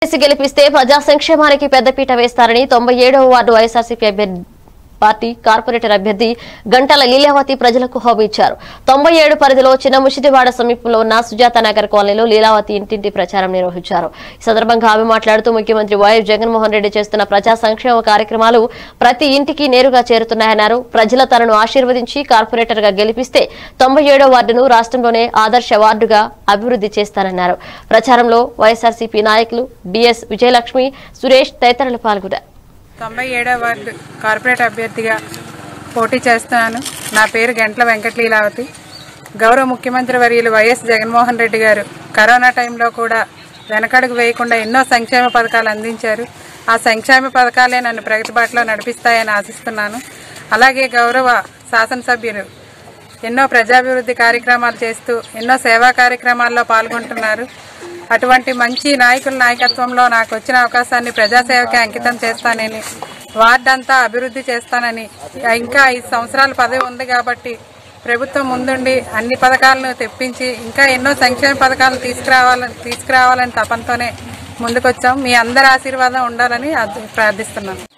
చేసి గెలిపిస్తే ప్రజా సంక్షేమానికి పెద్దపీట వేస్తారని తొంభై ఏడవ వార్డు వైఎస్ఆర్సీపీ అభ్యర్థి పార్టీ కార్పొరేటర్ అభ్యర్థి గంటల లీలావతి ప్రజలకు హామీ ఇచ్చారు తొంభై ఏడు పరిధిలో చిన్న ముషిదివాడ సమీపంలో ఉన్న సుజాత నగర్ కాలనీలో లీలావతి ఇంటింటి ప్రచారం నిర్వహించారు ఈ సందర్భంగా ఆమె మాట్లాడుతూ ముఖ్యమంత్రి వైఎస్ జగన్మోహన్ రెడ్డి చేస్తున్న ప్రజా సంక్షేమ కార్యక్రమాలు ప్రతి ఇంటికి నేరుగా చేరుతున్నాయన్నారు ప్రజల తనను ఆశీర్వదించి కార్పొరేటర్ గా గెలిపిస్తే తొంభై ఏడో వార్డును రాష్ట్రంలోనే ఆదర్శ వార్డుగా అభివృద్ధి చేస్తానన్నారు ప్రచారంలో వైఎస్ఆర్సీపీ నాయకులు బిఎస్ విజయలక్ష్మి సురేష్ తదితరులు పాల్గొన్నారు తొంభై ఏడవ వార్డు కార్పొరేట్ అభ్యర్థిగా పోటీ చేస్తున్నాను నా పేరు గంట్ల వెంకటలీలావతి గౌరవ ముఖ్యమంత్రి వర్యులు వైఎస్ జగన్మోహన్ రెడ్డి గారు కరోనా టైంలో కూడా వెనకడుగు వేయకుండా ఎన్నో సంక్షేమ పథకాలు అందించారు ఆ సంక్షేమ పథకాలే నన్ను ప్రగతి బాటలో నడిపిస్తాయని ఆశిస్తున్నాను అలాగే గౌరవ శాసనసభ్యులు ఎన్నో ప్రజాభివృద్ధి కార్యక్రమాలు చేస్తూ ఎన్నో సేవా కార్యక్రమాల్లో పాల్గొంటున్నారు అటువంటి మంచి నాయకుల నాయకత్వంలో నాకు వచ్చిన అవకాశాన్ని ప్రజాసేవకి అంకితం చేస్తానని వార్డంతా అభివృద్ధి చేస్తానని ఇంకా ఐదు సంవత్సరాల పదవి ఉంది కాబట్టి ప్రభుత్వం ముందుండి అన్ని పథకాలను తెప్పించి ఇంకా ఎన్నో సంక్షేమ పథకాలను తీసుకురావాలని తీసుకురావాలని తపంతోనే ముందుకొచ్చాం మీ అందరి ఆశీర్వాదం ఉండాలని ప్రార్థిస్తున్నాను